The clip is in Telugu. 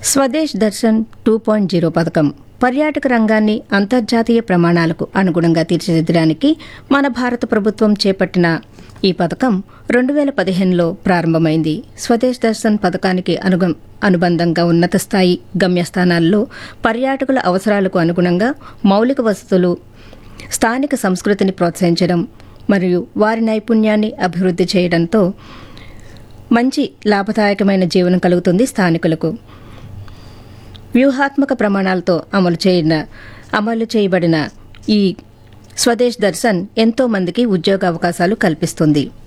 Swades Darshan two point zero పథకం పర్యాటక రంగాన్ని అంతర్జాతీయ ప్రమాణాలకు అనుగుణంగా తీర్చిదిద్దడానికి మన భారత ప్రభుత్వం చేపట్టిన ఈ పథకం రెండు వేల పదిహేనులో ప్రారంభమైంది స్వదేశ్ దర్శన్ పథకానికి అనుగు అనుబంధంగా ఉన్నత స్థాయి గమ్యస్థానాల్లో పర్యాటకుల అవసరాలకు అనుగుణంగా మౌలిక వసతులు స్థానిక సంస్కృతిని ప్రోత్సహించడం మరియు వారి నైపుణ్యాన్ని అభివృద్ధి చేయడంతో మంచి లాభదాయకమైన జీవనం కలుగుతుంది స్థానికులకు వ్యూహాత్మక ప్రమాణాలతో అమలు చేయన అమలు చేయబడిన ఈ స్వదేశ్ దర్శన్ ఎంతో మందికి ఉద్యోగ అవకాశాలు కల్పిస్తుంది